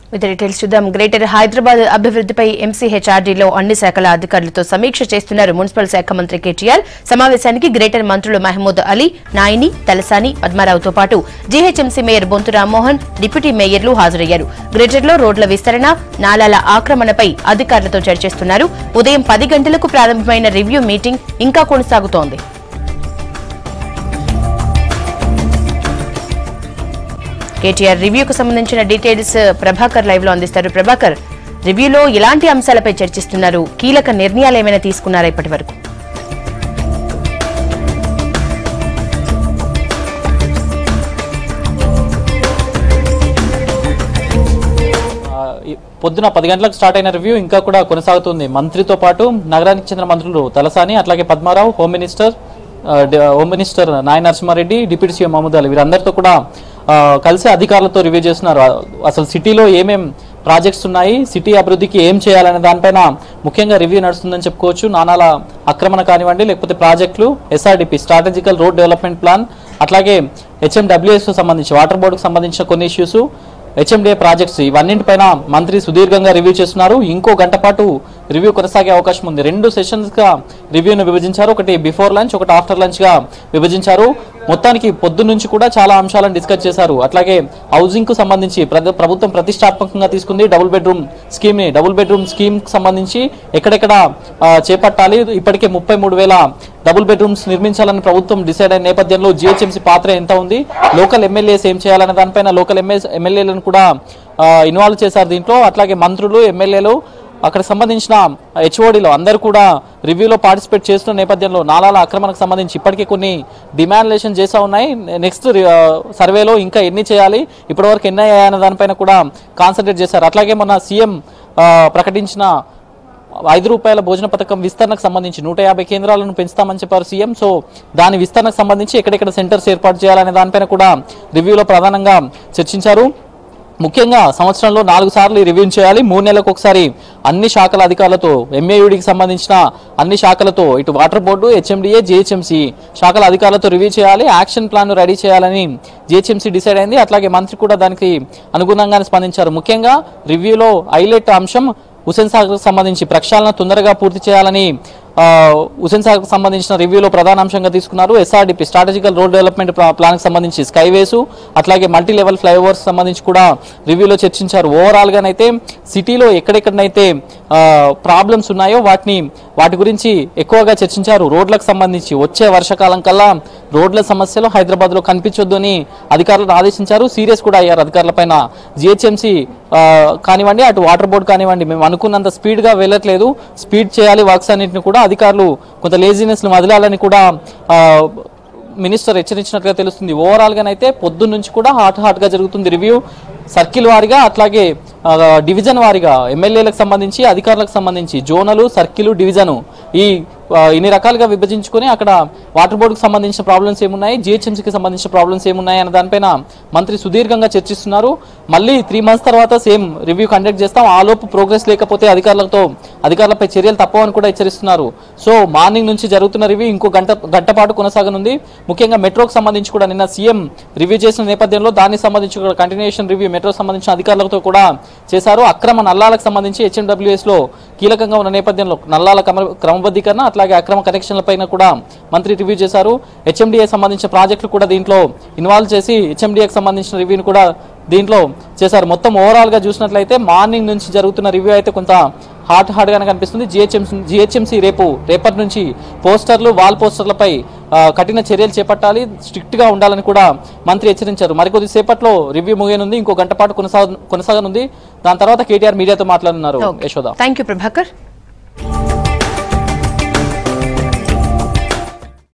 with details చూద్దాం greater Hyderabad అభివృద్ధిపై ఎంసీహెచ్ఆర్డీలో అన్ని శాఖల అధికారులతో సమీక్ష చేస్తున్నారు మున్సిపల్ శాఖ మంత్రి కేటీఆర్ సమావేశానికి గ్రేటర్ మంత్రులు మహమూద్ అలీ నాయిని తలసాని పద్మారావుతో పాటు GHMC mayor Bonthu Rammohan deputy మేయర్లు హాజరయ్యారు గ్రేటర్లో రోడ్ల విస్తరణ నాలాల ఆక్రమణపై అధికారులతో చర్చిస్తున్నారు ఉదయం పది గంటలకు ప్రారంభమైన రివ్యూ మీటింగ్ ఇంకా కొనసాగుతోంది కేటీఆర్ రివ్యూకు సంబంధించిన డీటెయిల్స్ ప్రభాకర్ లైవ్ లో అందిస్తారు ప్రభాకర్ రివ్యూలో ఎలాంటి అంశాలపై చర్చిస్తున్నారు కీలక నిర్ణయాలు ఏమైనా తీసుకున్నారా ఇప్పటి వరకు ఆ, ఈ పొద్దున పది గంటలకు స్టార్ట్ అయిన రివ్యూ ఇంకా కూడా కొనసాగుతుంది మంత్రితో పాటు నగరానికి చెందిన మంత్రులు తలసాని అట్లాగే పద్మారావు హోమ్ మినిస్టర్ ఆ, డి- home minister Nayini Narasimha Reddy deputy CM Mahmood Ali వీరందరితో కూడా ఆ, కలిసి అధికారులతో రివ్యూ చేస్తున్నారు ఆ, అసలు సిటీలో ఏమేం ప్రాజెక్ట్స్ ఉన్నాయి సిటీ అభివృద్ధికి ఏం చేయాలనే దానిపైన ముఖ్యంగా రివ్యూ నడుస్తుందని చెప్పుకోవచ్చు నానాల ఆక్రమణ కానివ్వండి లేకపోతే ప్రాజెక్టులు SRDP strategical road development plan అట్లాగే హెచ్ఎండబ్ల్యూఎస్ సంబంధించి వాటర్ బోర్డుకు సంబంధించిన కొన్ని ఇష్యూస్ హెచ్ఎండిఏ ప్రాజెక్ట్స్ ఇవన్నింటిపైన మంత్రి సుదీర్ఘంగా రివ్యూ చేస్తున్నారు ఇంకో గంట పాటు రివ్యూ కొనసాగే అవకాశం ఉంది రెండు సెషన్స్ గా రివ్యూను విభజించారు ఒకటి బిఫోర్ లంచ్ ఒకటి ఆఫ్టర్ లంచ్ గా విభజించారు మొత్తానికి పొద్దు నుంచి కూడా చాలా అంశాలను డిస్కస్ చేశారు అట్లాగే హౌసింగ్ కు సంబంధించి ప్ర- ప్రభుత్వం ప్రతిష్టాత్మకంగా తీసుకుంది డబుల్ బెడ్రూమ్ స్కీమ్ ని డబుల్ బెడ్రూమ్ స్కీమ్ కి సంబంధించి ఎక్కడెక్కడ ఆ, చేపట్టాలి ఇప్పటికే ముప్పై మూడు వేల డబుల్ బెడ్రూమ్స్ నిర్మించాలని ప్రభుత్వం డిసైడ్ అయిన నేపథ్యంలో జిహెచ్ఎంసీ పాత్ర ఎంత ఉంది లోకల్ ఎమ్మెల్యేస్ ఏం చేయాలనే దానిపైన లోకల్ ఎమ్మెల్యే ఎమ్మెల్యేలను కూడా ఇన్వాల్వ్ చేశారు దీంట్లో అట్లాగే మంత్రులు ఎమ్మెల్యేలు అక్కడ సంబంధించిన హెచ్ఓడిలో అందరూ కూడా రివ్యూలో పార్టిసిపేట్ చేస్తున్న నేపథ్యంలో నాలాల ఆక్రమణకు సంబంధించి ఇప్పటికే కొన్ని డిమాండ్లేషన్ చేసా ఉన్నాయి నెక్స్ట్ సర్వేలో ఇంకా ఎన్ని చేయాలి ఇప్పటివరకు ఎన్ని అయ్యాయన్న దానిపైన కూడా కాన్సన్ట్రేట్ చేశారు అట్లాగే మొన్న సీఎం ప్రకటించిన ఐదు రూపాయల భోజన పథకం విస్తరణకు సంబంధించి నూట యాభై కేంద్రాలను పెంచుతామని చెప్పారు సీఎం సో దాని విస్తరణకు సంబంధించి ఎక్కడెక్కడ సెంటర్స్ ఏర్పాటు చేయాలనే దానిపైన కూడా రివ్యూలో ప్రధానంగా చర్చించారు ముఖ్యంగా సంవత్సరంలో నాలుగు సార్లు ఈ రివ్యూ చేయాలి మూడు నెలలకు ఒకసారి అన్ని శాఖల అధికారులతో ఎంఏయుడికి సంబంధించిన అన్ని శాఖలతో ఇటు వాటర్ బోర్డు హెచ్ఎండిఏ జిహెచ్ఎంసీ శాఖల అధికారులతో రివ్యూ చేయాలి యాక్షన్ ప్లాన్ రెడీ చేయాలని జిహెచ్ఎంసీ డిసైడ్ అయింది అట్లాగే మంత్రి కూడా దానికి అనుగుణంగానే స్పందించారు ముఖ్యంగా రివ్యూలో హైలైట్ అంశం హుసేన్ సాగర్ సంబంధించి ప్రక్షాళన తొందరగా పూర్తి చేయాలని ఆ, హుసేన్ సాగర్ సంబంధించిన రివ్యూలో ప్రధాన అంశంగా తీసుకున్నారు SRDP strategical road development plan కి సంబంధించి స్కైవేస్ అట్లాగే మల్టీ లెవెల్ ఫ్లైఓవర్స్ సంబంధించి కూడా రివ్యూలో చర్చించారు ఓవరాల్ గానైతే సిటీలో ఎక్కడెక్కడనైతే ప్రాబ్లమ్స్ ఉన్నాయో వాటిని వాటి గురించి ఎక్కువగా చర్చించారు రోడ్లకు సంబంధించి వచ్చే వర్షాకాలం కల్లా రోడ్ల సమస్యలు హైదరాబాద్ లో కనిపించొద్దు అని అధికారులను ఆదేశించారు సీరియస్ కూడా అయ్యారు అధికారుల పైన జిహెచ్ఎంసీ కానివ్వండి అటు వాటర్ బోర్డు కానివ్వండి మేము అనుకున్నంత స్పీడ్ గా వెళ్ళట్లేదు స్పీడ్ చేయాలి వర్క్స్ అన్నింటిని కూడా అధికారులు కొంత లేజినెస్ ను వదిలాలని కూడా ఆ, మినిస్టర్ హెచ్చరించినట్లుగా తెలుస్తుంది ఓవరాల్ గానైతే పొద్దున్న నుంచి కూడా హాట్ హాట్ గా జరుగుతుంది రివ్యూ సర్కిల్ వారిగా అట్లాగే ఆ, డివిజన్ వారిగా ఎమ్మెల్యేలకు సంబంధించి అధికారులకు సంబంధించి జోనలు సర్కిల్ డివిజను ఈ ఆ, ఇన్ని రకాలుగా విభజించుకొని అక్కడ వాటర్ బోర్డుకు సంబంధించిన ప్రాబ్లమ్స్ ఏమున్నాయి జిహెచ్ఎంసీకి సంబంధించిన ప్రాబ్లమ్స్ ఏమున్నాయి అన్న దానిపైన మంత్రి సుదీర్ఘంగా చర్చిస్తున్నారు మళ్ళీ త్రీ మంత్స్ తర్వాత సేమ్ రివ్యూ కండక్ట్ చేస్తాం ఆ లోపు ప్రోగ్రెస్ లేకపోతే అధికారులతో అధికారులపై చర్యలు తప్పవని కూడా హెచ్చరిస్తున్నారు సో మార్నింగ్ నుంచి జరుగుతున్న రివ్యూ ఇంకో గంట గంట పాటు కొనసాగనుంది ముఖ్యంగా మెట్రోకి సంబంధించి కూడా నిన్న సీఎం రివ్యూ చేసిన నేపథ్యంలో దానికి సంబంధించి కూడా కంటిన్యూషన్ రివ్యూ మెట్రో సంబంధించిన అధికారులతో కూడా చేశారు అక్రమ నల్లాలకు సంబంధించి హెచ్ఎండబ్ల్యూఎస్ లో కీలకంగా ఉన్న నేపథ్యంలో నల్లాల క్రమ- క్రమబద్ధీకరణ అట్లాగే అక్రమ కనెక్షన్ల పైన కూడా మంత్రి రివ్యూ చేశారు హెచ్ఎండిఏ సంబంధించిన ప్రాజెక్టులు కూడా దీంట్లో ఇన్వాల్వ్ చేసి హెచ్ఎండిఏకి సంబంధించిన రివ్యూని కూడా దీంట్లో చేశారు మొత్తం ఓవరాల్ గా చూసినట్లయితే మార్నింగ్ నుంచి జరుగుతున్న రివ్యూ అయితే కొంత హాట్ హాట్ గానే కనిపిస్తుంది జిహెచ్ఎంసీ జిహెచ్ఎంసీ రేపు రేపటి నుంచి పోస్టర్లు వాల్ పోస్టర్లపై ఆ, కఠిన చర్యలు చేపట్టాలి స్ట్రిక్ట్ గా ఉండాలని కూడా మంత్రి హెచ్చరించారు మరికొద్ది సేపట్లో రివ్యూ ముగియనుంది ఇంకో గంట పాటు కొనసాగ కొనసాగనుంది దాని తర్వాత కేటీఆర్ మీడియాతో మాట్లాడుతున్నారు యశోద థ్యాంక్ యూ ప్రభాకర్